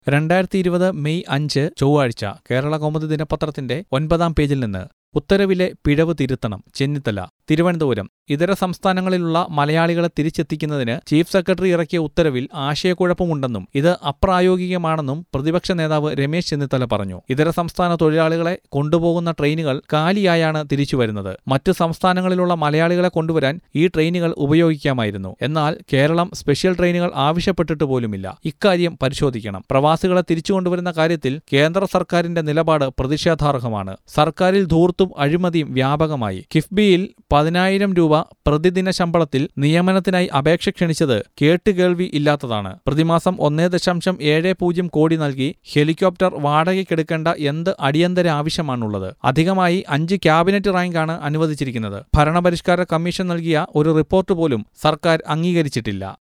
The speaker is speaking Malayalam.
രണ്ടായിരത്തി ഇരുപത് മെയ് അഞ്ച് ചൊവ്വാഴ്ച കേരള കൗമുദി ദിനപത്രത്തിന്റെ ഒൻപതാം പേജിൽ നിന്ന് ഉത്തരവിലെ പിഴവ് തിരുത്തണം ചെന്നിത്തല തിരുവനന്തപുരം ഇതര സംസ്ഥാനങ്ങളിലുള്ള മലയാളികളെ തിരിച്ചെത്തിക്കുന്നതിന് ചീഫ് സെക്രട്ടറി ഇറക്കിയ ഉത്തരവിൽ ആശയക്കുഴപ്പമുണ്ടെന്നും ഇത് അപ്രായോഗികമാണെന്നും പ്രതിപക്ഷ നേതാവ് രമേശ് ചെന്നിത്തല പറഞ്ഞു ഇതര സംസ്ഥാന തൊഴിലാളികളെ കൊണ്ടുപോകുന്ന ട്രെയിനുകൾ കാലിയായാണ് തിരിച്ചുവരുന്നത് മറ്റ് സംസ്ഥാനങ്ങളിലുള്ള മലയാളികളെ കൊണ്ടുവരാൻ ഈ ട്രെയിനുകൾ ഉപയോഗിക്കാമായിരുന്നു എന്നാൽ കേരളം സ്പെഷ്യൽ ട്രെയിനുകൾ ആവശ്യപ്പെട്ടിട്ട് പോലുമില്ല ഇക്കാര്യം പരിശോധിക്കണം പ്രവാസികളെ തിരിച്ചുകൊണ്ടുവരുന്ന കാര്യത്തിൽ കേന്ദ്ര സർക്കാരിന്റെ നിലപാട് പ്രതിഷേധാർഹമാണ് സർക്കാരിൽ ധൂർത്തും അഴിമതിയും വ്യാപകമായി കിഫ്ബിയിൽ പതിനായിരം രൂപ പ്രതിദിന ശമ്പളത്തിൽ നിയമനത്തിനായി അപേക്ഷ ക്ഷണിച്ചത് കേട്ടുകേൾവി ഇല്ലാത്തതാണ് പ്രതിമാസം ഒന്നേ ദശാംശം ഏഴ് പൂജ്യം കോടി നൽകി ഹെലികോപ്റ്റർ വാടകയ്ക്കെടുക്കേണ്ട എന്ത് അടിയന്തര ആവശ്യമാണുള്ളത് അധികമായി അഞ്ച് ക്യാബിനറ്റ് റാങ്കാണ് അനുവദിച്ചിരിക്കുന്നത് ഭരണപരിഷ്കാര കമ്മീഷൻ നൽകിയ ഒരു റിപ്പോർട്ട് പോലും സർക്കാർ അംഗീകരിച്ചിട്ടില്ല